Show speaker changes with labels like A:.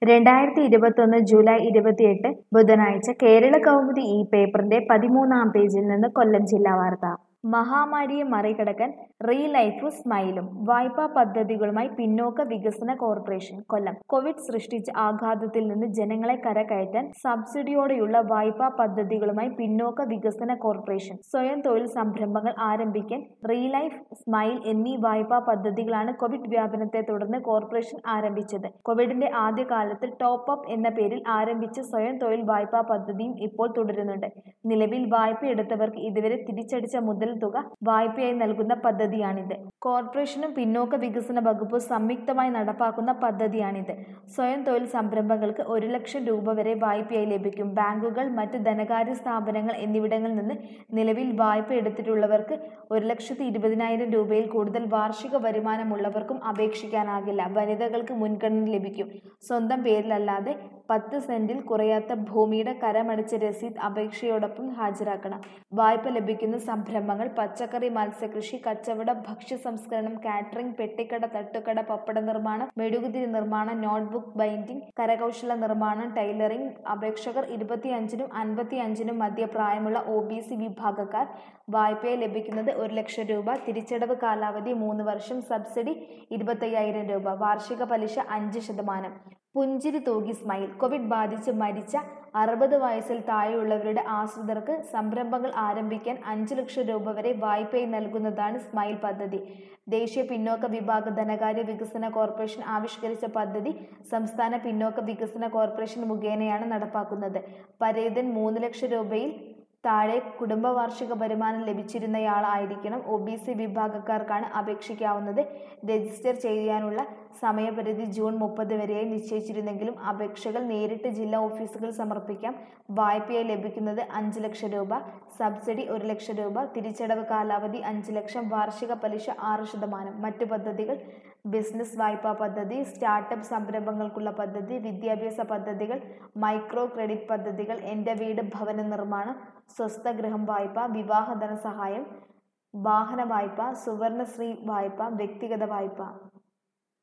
A: രണ്ടായിരത്തി ഇരുപത്തൊന്ന് ജൂലൈ ഇരുപത്തിയെട്ട് ബുധനാഴ്ച കേരള കൗമുദി ഈ പേപ്പറിന്റെ പതിമൂന്നാം പേജിൽ നിന്ന് കൊല്ലം ജില്ലാ വാർത്ത മഹാമാരിയെ മറികടക്കാൻ റീ ലൈഫും സ്മൈലും വായ്പാ പദ്ധതികളുമായി പിന്നോക്ക വികസന കോർപ്പറേഷൻ കൊല്ലം കോവിഡ് സൃഷ്ടിച്ച ആഘാതത്തിൽ നിന്ന് ജനങ്ങളെ കരകയറ്റാൻ സബ്സിഡിയോടെയുള്ള വായ്പാ പദ്ധതികളുമായി പിന്നോക്ക വികസന കോർപ്പറേഷൻ സ്വയം തൊഴിൽ സംരംഭങ്ങൾ ആരംഭിക്കാൻ റീ ലൈഫ് സ്മൈൽ എന്നീ വായ്പാ പദ്ധതികളാണ് കോവിഡ് വ്യാപനത്തെ തുടർന്ന് കോർപ്പറേഷൻ ആരംഭിച്ചത് കോവിഡിന്റെ ആദ്യകാലത്ത് ടോപ്പ് അപ്പ് എന്ന പേരിൽ ആരംഭിച്ച സ്വയം തൊഴിൽ വായ്പാ പദ്ധതിയും ഇപ്പോൾ തുടരുന്നുണ്ട് നിലവിൽ വായ്പ എടുത്തവർക്ക് ഇതുവരെ തിരിച്ചടിച്ച മുതൽ തുക വായ്പയായി നൽകുന്ന പദ്ധതിയാണിത് കോർപ്പറേഷനും പിന്നോക്ക വികസന വകുപ്പും സംയുക്തമായി നടപ്പാക്കുന്ന പദ്ധതിയാണിത് സ്വയം തൊഴിൽ സംരംഭങ്ങൾക്ക് ഒരു ലക്ഷം രൂപ വരെ വായ്പയായി ലഭിക്കും ബാങ്കുകൾ മറ്റ് ധനകാര്യ സ്ഥാപനങ്ങൾ എന്നിവിടങ്ങളിൽ നിന്ന് നിലവിൽ വായ്പ എടുത്തിട്ടുള്ളവർക്ക് ഒരു ലക്ഷത്തി ഇരുപതിനായിരം രൂപയിൽ കൂടുതൽ വാർഷിക വരുമാനമുള്ളവർക്കും അപേക്ഷിക്കാനാകില്ല വനിതകൾക്ക് മുൻഗണന ലഭിക്കും സ്വന്തം പേരിലല്ലാതെ പത്ത് സെന്റിൽ കുറയാത്ത ഭൂമിയുടെ കരമടച്ച രസീത് അപേക്ഷയോടൊപ്പം ഹാജരാക്കണം വായ്പ ലഭിക്കുന്ന സംരംഭങ്ങൾ പച്ചക്കറി മത്സ്യകൃഷി കച്ചവടം ഭക്ഷ്യ സംസ്കരണം കാറ്ററിംഗ് പെട്ടിക്കട തട്ടുകട പപ്പട നിർമ്മാണം മെഴുകുതിരി നിർമ്മാണം നോട്ട്ബുക്ക് ബൈൻഡിംഗ് കരകൗശല നിർമ്മാണം ടൈലറിംഗ് അപേക്ഷകർ ഇരുപത്തിയഞ്ചിനും അൻപത്തിയഞ്ചിനും മധ്യ പ്രായമുള്ള ഒ ബി സി വിഭാഗക്കാർ വായ്പയായി ലഭിക്കുന്നത് ഒരു ലക്ഷം രൂപ തിരിച്ചടവ് കാലാവധി മൂന്ന് വർഷം സബ്സിഡി ഇരുപത്തയ്യായിരം രൂപ വാർഷിക പലിശ അഞ്ച് ശതമാനം പുഞ്ചിരി തൂകി സ്മൈൽ കോവിഡ് ബാധിച്ച് മരിച്ച അറുപത് വയസ്സിൽ താഴെയുള്ളവരുടെ ആശ്രിതർക്ക് സംരംഭങ്ങൾ ആരംഭിക്കാൻ അഞ്ച് ലക്ഷം രൂപ വരെ വായ്പയായി നൽകുന്നതാണ് സ്മൈൽ പദ്ധതി ദേശീയ പിന്നോക്ക വിഭാഗ ധനകാര്യ വികസന കോർപ്പറേഷൻ ആവിഷ്കരിച്ച പദ്ധതി സംസ്ഥാന പിന്നോക്ക വികസന കോർപ്പറേഷൻ മുഖേനയാണ് നടപ്പാക്കുന്നത് പരേതൻ മൂന്ന് ലക്ഷം രൂപയിൽ താഴെ കുടുംബ വാർഷിക വരുമാനം ലഭിച്ചിരുന്നയാളായിരിക്കണം ഒ ബി സി വിഭാഗക്കാർക്കാണ് അപേക്ഷിക്കാവുന്നത് രജിസ്റ്റർ ചെയ്യാനുള്ള സമയപരിധി ജൂൺ മുപ്പത് വരെയായി നിശ്ചയിച്ചിരുന്നെങ്കിലും അപേക്ഷകൾ നേരിട്ട് ജില്ലാ ഓഫീസുകളിൽ സമർപ്പിക്കാം വായ്പയായി ലഭിക്കുന്നത് അഞ്ച് ലക്ഷം രൂപ സബ്സിഡി ഒരു ലക്ഷം രൂപ തിരിച്ചടവ് കാലാവധി അഞ്ച് ലക്ഷം വാർഷിക പലിശ ആറ് ശതമാനം മറ്റു പദ്ധതികൾ ബിസിനസ് വായ്പാ പദ്ധതി സ്റ്റാർട്ടപ്പ് സംരംഭങ്ങൾക്കുള്ള പദ്ധതി വിദ്യാഭ്യാസ പദ്ധതികൾ മൈക്രോ ക്രെഡിറ്റ് പദ്ധതികൾ എൻ്റെ വീട് ഭവന നിർമ്മാണം സ്വസ്ഥ ഗൃഹം വായ്പ വിവാഹ ധനസഹായം വാഹന വായ്പ സുവർണശ്രീ വായ്പ വ്യക്തിഗത വായ്പ